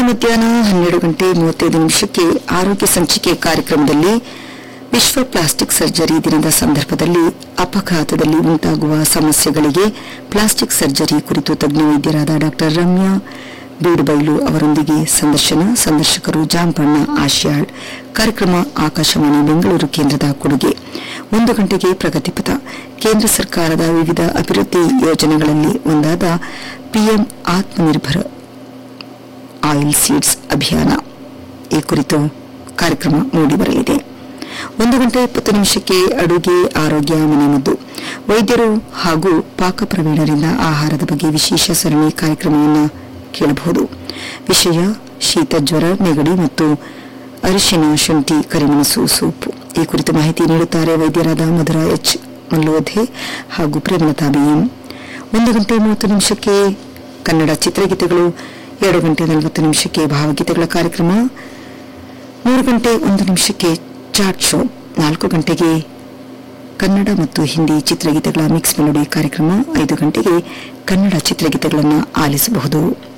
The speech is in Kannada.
ಮಧ್ಯಾಹ್ನ ಹನ್ನೆರಡು ಗಂಟೆ ಮೂವತ್ತೈದು ನಿಮಿಷಕ್ಕೆ ಆರೋಗ್ಯ ಸಂಚಿಕೆ ಕಾರ್ಯಕ್ರಮದಲ್ಲಿ ವಿಶ್ವ ಪ್ಲಾಸ್ಟಿಕ್ ಸರ್ಜರಿ ದಿನದ ಸಂದರ್ಭದಲ್ಲಿ ಅಪಘಾತದಲ್ಲಿ ಉಂಟಾಗುವ ಸಮಸ್ಯೆಗಳಿಗೆ ಪ್ಲಾಸ್ಟಿಕ್ ಸರ್ಜರಿ ಕುರಿತು ತಜ್ಞ ವೈದ್ಯರಾದ ಡಾ ರಮ್ಯಾ ಬೀಡುಬೈಲು ಅವರೊಂದಿಗೆ ಸಂದರ್ಶನ ಸಂದರ್ಶಕರು ಜಾಂಪಣ್ಣ ಆಶ್ಯಾಳ್ ಕಾರ್ಯಕ್ರಮ ಆಕಾಶವಾಣಿ ಬೆಂಗಳೂರು ಕೇಂದ್ರದ ಕೊಡುಗೆ ಒಂದು ಗಂಟೆಗೆ ಪ್ರಗತಿಪಥ ಕೇಂದ್ರ ಸರ್ಕಾರದ ವಿವಿಧ ಅಭಿವೃದ್ಧಿ ಯೋಜನೆಗಳಲ್ಲಿ ಒಂದಾದ ಪಿಎಂ ಆತ್ಮನಿರ್ಭರ ಆಯಿಲ್ ಸೀಡ್ಸ್ ಅಭಿಯಾನ ಈ ಕುರಿತು ಕಾರ್ಯಕ್ರಮ ಮೂಡಿಬರಲಿದೆ ಒಂದು ಗಂಟೆ ಇಪ್ಪತ್ತು ನಿಮಿಷಕ್ಕೆ ಅಡುಗೆ ಆರೋಗ್ಯ ಮನೆಮದ್ದು ವೈದ್ಯರು ಹಾಗೂ ಪಾಕ ಪ್ರವೀಣರಿಂದ ಆಹಾರದ ಬಗ್ಗೆ ವಿಶೇಷ ಸರಣಿ ಕಾರ್ಯಕ್ರಮವನ್ನು ಕೇಳಬಹುದು ವಿಷಯ ಶೀತ ಜ್ವರ ನೆಗಡಿ ಮತ್ತು ಅರಿಶಿನ ಶುಂಠಿ ಕರಿಮೆಣಸು ಸೂಪು ಈ ಕುರಿತು ಮಾಹಿತಿ ನೀಡುತ್ತಾರೆ ವೈದ್ಯರಾದ ಮಧುರಾ ಎಚ್ ಮಲ್ಲೋಧೆ ಹಾಗೂ ಪ್ರೇಮಲತಾ ಬಿಎಂ ಒಂದು ಗಂಟೆ ಮೂವತ್ತು ನಿಮಿಷಕ್ಕೆ ಕನ್ನಡ ಚಿತ್ರಗೀತೆಗಳು ಎರಡು ಗಂಟೆ ನಲವತ್ತು ನಿಮಿಷಕ್ಕೆ ಭಾವಗೀತೆಗಳ ಕಾರ್ಯಕ್ರಮ ಮೂರು ಗಂಟೆ ಒಂದು ನಿಮಿಷಕ್ಕೆ ಚಾಟ್ ಶೋ ನಾಲ್ಕು ಗಂಟೆಗೆ ಕನ್ನಡ ಮತ್ತು ಹಿಂದಿ ಚಿತ್ರಗೀತೆಗಳ ಮಿಕ್ಸ್ ಮೆಲೋಡಿ ಕಾರ್ಯಕ್ರಮ ಐದು ಗಂಟೆಗೆ ಕನ್ನಡ ಚಿತ್ರಗೀತೆಗಳನ್ನು ಆಲಿಸಬಹುದು